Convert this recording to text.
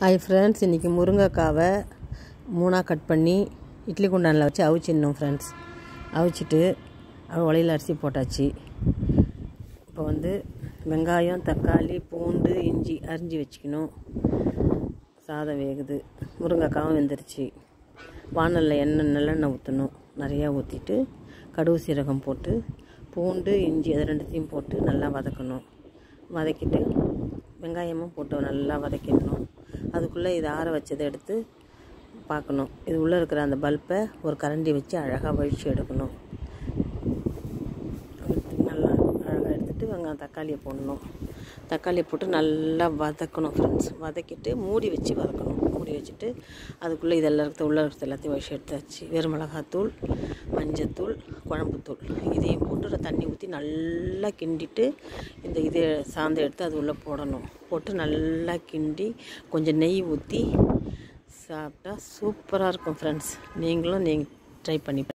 hi friends இன்றைக்கி முருங்கைக்காவை மூணாக cut பண்ணி இட்லி குண்டானில் வச்சு அவிச்சிடணும் ஃப்ரெண்ட்ஸ் அவிச்சிட்டு அது உலையில் அரிசி போட்டாச்சு இப்போ வந்து வெங்காயம் தக்காளி பூண்டு இஞ்சி அரிஞ்சு வச்சுக்கணும் சாதம் வேகுது முருங்கைக்காவும் வெந்துருச்சு வானலில் எண்ணெய் நல்லெண்ணெய் ஊற்றணும் நிறையா ஊற்றிட்டு கடுகு சீரகம் போட்டு பூண்டு இஞ்சி அது ரெண்டுத்தையும் போட்டு நல்லா வதக்கணும் வதக்கிட்டு வெங்காயமும் போட்டு நல்லா வதக்கிடணும் அதுக்குள்ளே இதை ஆற வச்சதை எடுத்து பார்க்கணும் இது உள்ளே இருக்கிற அந்த பல்பை ஒரு கரண்டி வச்சு அழகாக வழித்து எடுக்கணும் நல்லா அழகாக எடுத்துகிட்டு வெங்காயம் தக்காளியை போடணும் தக்காளியை போட்டு நல்லா வதக்கணும் ஃப்ரெண்ட்ஸ் வதக்கிட்டு மூடி வச்சு வதக்கணும் மூடி வச்சுட்டு அதுக்குள்ளே இதெல்லாம் இருக்கிற உள்ள இருக்கிறது எல்லாத்தையும் வச்சு எடுத்தாச்சு வெறும் மிளகாத்தூள் மஞ்சத்தூள் குழம்புத்தூள் இதையும் போட்டு தண்ணி ஊற்றி நல்லா கிண்டிட்டு இந்த இதை சாந்து எடுத்து அது உள்ளே போடணும் போட்டு நல்லா கிண்டி கொஞ்சம் நெய் ஊற்றி சாப்பிட்டா சூப்பராக இருக்கும் ஃப்ரெண்ட்ஸ் நீங்களும் நீங்கள் ட்ரை பண்ணி